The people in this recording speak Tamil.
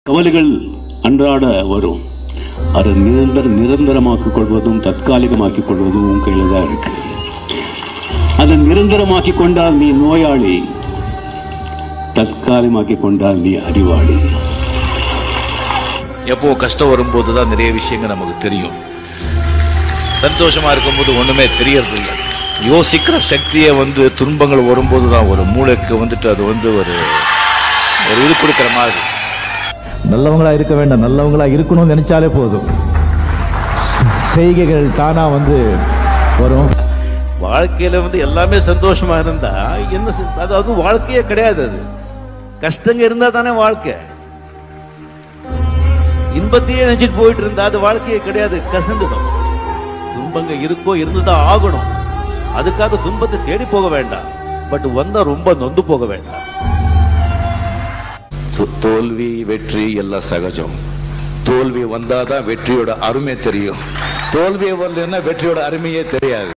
கவலைகள் அன்றாட வரும் அதை நிரந்தர நிரந்தரமாக்கிக் கொள்வதும் தற்காலிகமாக்கிக் கொள்வதும் உன் கையில தான் இருக்கு அதை நிரந்தரமாக்கிக் கொண்டால் நீ நோயாளி தற்காலிகமாக்கிக் கொண்டால் நீ அறிவாளி எப்போ கஷ்டம் வரும்போது தான் நிறைய விஷயங்கள் நமக்கு தெரியும் சந்தோஷமா இருக்கும்போது ஒண்ணுமே தெரியறது இல்லை யோசிக்கிற சக்தியை வந்து துன்பங்கள் வரும்போது தான் ஒரு மூளைக்கு வந்துட்டு அது வந்து ஒரு ஒரு இது கொடுக்குற மாதிரி நல்லவங்களா இருக்க வேண்டாம் நல்லவங்களா இருக்கணும்னு நினைச்சாலே போதும் செய்கைகள் தானா வந்து வரும் வாழ்க்கையில வந்து எல்லாமே சந்தோஷமா இருந்தா என்ன செ- அதாவது வாழ்க்கையே கிடையாது அது கஷ்டங்க இருந்தா தானே வாழ்க்கை இன்பத்தையே நினைச்சிட்டு போயிட்டு இருந்தா அது வாழ்க்கையே கிடையாது கசந்துடும் துன்பங்க இருக்கோ இருந்துதான் ஆகணும் அதுக்காக துன்பத்தை தேடி போக வேண்டாம் பட் வந்தா ரொம்ப நொந்து போக வேண்டாம் தோ- தோல்வி வெற்றி எல்லாம் சகஜம் தோல்வி வந்தாதான் வெற்றியோட அருமை தெரியும் தோல்வியே வரலன்னா வெற்றியோட அருமையே தெரியாது